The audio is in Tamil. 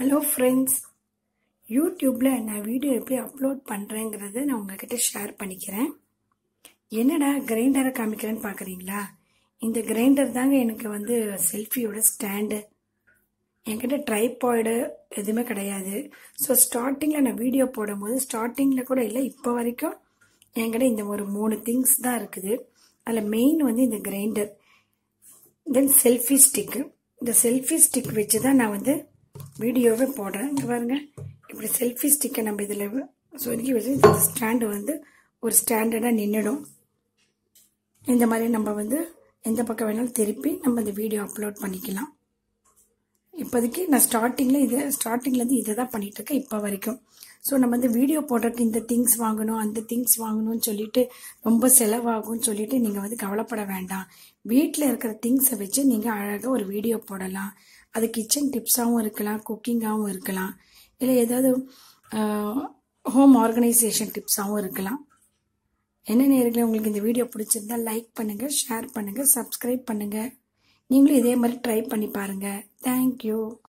ஹலோ ஃப்ரெண்ட்ஸ் யூடியூப்பில் நான் வீடியோ எப்படி அப்லோட் பண்ணுறேங்கிறத நான் உங்ககிட்ட ஷேர் பண்ணிக்கிறேன் என்னடா கிரைண்டரை காமிக்கிறேன்னு பார்க்குறீங்களா இந்த கிரைண்டர் தாங்க எனக்கு வந்து செல்ஃபியோட ஸ்டாண்டு என்கிட்ட ட்ரைபாய்டு எதுவுமே கிடையாது ஸோ ஸ்டார்டிங்கில் நான் வீடியோ போடும்போது ஸ்டார்டிங்கில் கூட இல்லை இப்போ வரைக்கும் என்கிட்ட இந்த ஒரு மூணு திங்ஸ் தான் இருக்குது அதில் மெயின் வந்து இந்த கிரைண்டர் தென் செல்ஃபி ஸ்டிக்கு இந்த செல்ஃபி ஸ்டிக் வச்சு தான் நான் வந்து வீடியோவே போடுறேன் இங்கே பாருங்க இப்படி செல்ஃபி ஸ்டிக்கை நம்ம இதில் சொருகி வச்சு இந்த ஸ்டாண்டு வந்து ஒரு ஸ்டாண்டர்டாக நின்றுடும் இந்த மாதிரி நம்ம வந்து எந்த பக்கம் வேணாலும் திருப்பி நம்ம இந்த வீடியோ அப்லோட் பண்ணிக்கலாம் இப்போதைக்கு நான் ஸ்டார்டிங்கில் இது ஸ்டார்டிங்லேருந்து இதை தான் பண்ணிகிட்ருக்கேன் இப்போ வரைக்கும் ஸோ நம்ம வந்து வீடியோ போடுறதுக்கு இந்த திங்ஸ் வாங்கணும் அந்த திங்ஸ் வாங்கணும்னு சொல்லிட்டு ரொம்ப செலவாகும்னு சொல்லிட்டு நீங்கள் வந்து கவலைப்பட வேண்டாம் வீட்டில் இருக்கிற திங்ஸை வச்சு நீங்கள் அழகாக ஒரு வீடியோ போடலாம் அது கிச்சன் டிப்ஸாகவும் இருக்கலாம் குக்கிங்காகவும் இருக்கலாம் இல்லை ஏதாவது ஹோம் ஆர்கனைசேஷன் டிப்ஸாகவும் இருக்கலாம் என்ன நேரத்தில் உங்களுக்கு இந்த வீடியோ பிடிச்சிருந்தா லைக் பண்ணுங்கள் ஷேர் பண்ணுங்கள் சப்ஸ்கிரைப் பண்ணுங்கள் நீங்களும் இதே மாதிரி ட்ரை பண்ணி பாருங்கள் தேங்க்யூ